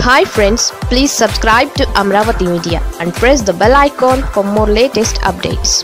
hi friends please subscribe to Amaravati media and press the bell icon for more latest updates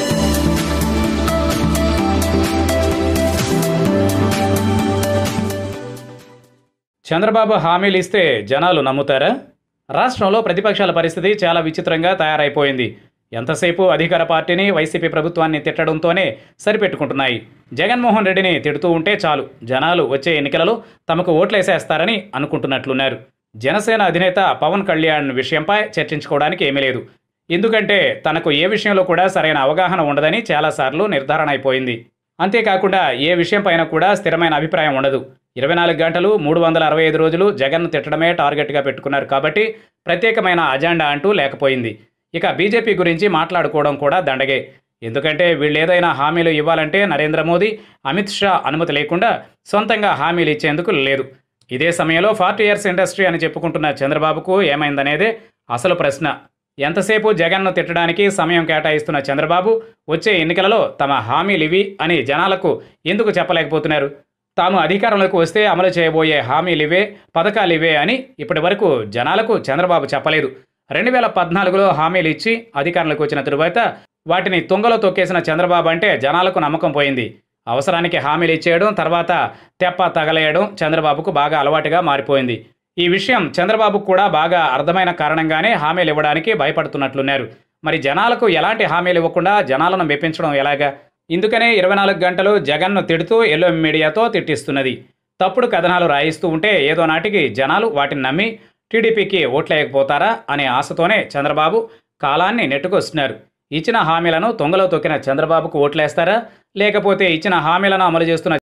Chandrababu హామీలు ఇస్తే జనాలు నమ్ముతారా రాష్ట్రంలో ప్రతిపక్షాల పరిస్థితి చాలా విచిత్రంగా తయారైపోయింది ఎంతసేపు అధికార పార్టీని వైసీపీ ప్రభుత్వాన్ని తిట్టడంతోనే సరిపెట్టుకుంటున్నాయి జగన్మోహన్ రెడ్డిని తిడుతూ ఉంటే చాలు జనాలు వచ్చే ఎన్నికలలో తమకు ఓట్లేసేస్తారని అనుకుంటున్నట్లున్నారు జనసేన అధినేత పవన్ కళ్యాణ్ విషయంపై చర్చించుకోవడానికి ఏమీ లేదు ఎందుకంటే తనకు ఏ విషయంలో కూడా సరైన అవగాహన ఉండదని చాలాసార్లు నిర్ధారణ అయిపోయింది అంతేకాకుండా ఏ విషయంపైన కూడా స్థిరమైన అభిప్రాయం ఉండదు ఇరవై నాలుగు గంటలు మూడు వందల అరవై ఐదు రోజులు జగన్ను తిట్టడమే టార్గెట్గా పెట్టుకున్నారు కాబట్టి ప్రత్యేకమైన అజెండా అంటూ లేకపోయింది ఇక బీజేపీ గురించి మాట్లాడుకోవడం కూడా దండగే ఎందుకంటే వీళ్ళు ఏదైనా హామీలు ఇవ్వాలంటే నరేంద్ర మోదీ అమిత్ షా అనుమతి లేకుండా సొంతంగా హామీలు ఇచ్చేందుకు లేదు ఇదే సమయంలో ఫార్టీ ఇయర్స్ ఇండస్ట్రీ అని చెప్పుకుంటున్న చంద్రబాబుకు ఏమైందనేదే అసలు ప్రశ్న ఎంతసేపు జగన్ను తిట్టడానికి సమయం కేటాయిస్తున్న చంద్రబాబు వచ్చే ఎన్నికలలో తమ హామీలివి అని జనాలకు ఎందుకు చెప్పలేకపోతున్నారు తాము అధికారంలోకి వస్తే అమలు చేయబోయే హామీలివే పథకాలివే అని ఇప్పటి వరకు జనాలకు చంద్రబాబు చెప్పలేదు రెండు వేల పద్నాలుగులో హామీలు ఇచ్చి అధికారంలోకి వచ్చిన తరువాత వాటిని తుంగలో తొక్కేసిన చంద్రబాబు అంటే జనాలకు నమ్మకం పోయింది అవసరానికి హామీలు ఇచ్చేయడం తర్వాత తెప్ప తగలేయడం చంద్రబాబుకు బాగా అలవాటుగా మారిపోయింది ఈ విషయం చంద్రబాబుకు కూడా బాగా అర్థమైన కారణంగానే హామీలు ఇవ్వడానికి భయపడుతున్నట్లున్నారు మరి జనాలకు ఎలాంటి హామీలు ఇవ్వకుండా జనాలను మెప్పించడం ఎలాగా ఇందుకనే ఇరవై నాలుగు గంటలు జగన్ను తిడుతూ ఎల్లో మీడియాతో తిట్టిస్తున్నది తప్పుడు కథనాలు రాయిస్తూ ఉంటే ఏదో నాటికి జనాలు వాటిని నమ్మి టీడీపీకి ఓట్లేయకపోతారా అనే ఆశతోనే చంద్రబాబు కాలాన్ని నెట్టుకొస్తున్నారు ఇచ్చిన హామీలను తొంగలో తొక్కిన చంద్రబాబుకు ఓట్లేస్తారా లేకపోతే ఇచ్చిన హామీలను అమలు చేస్తున్న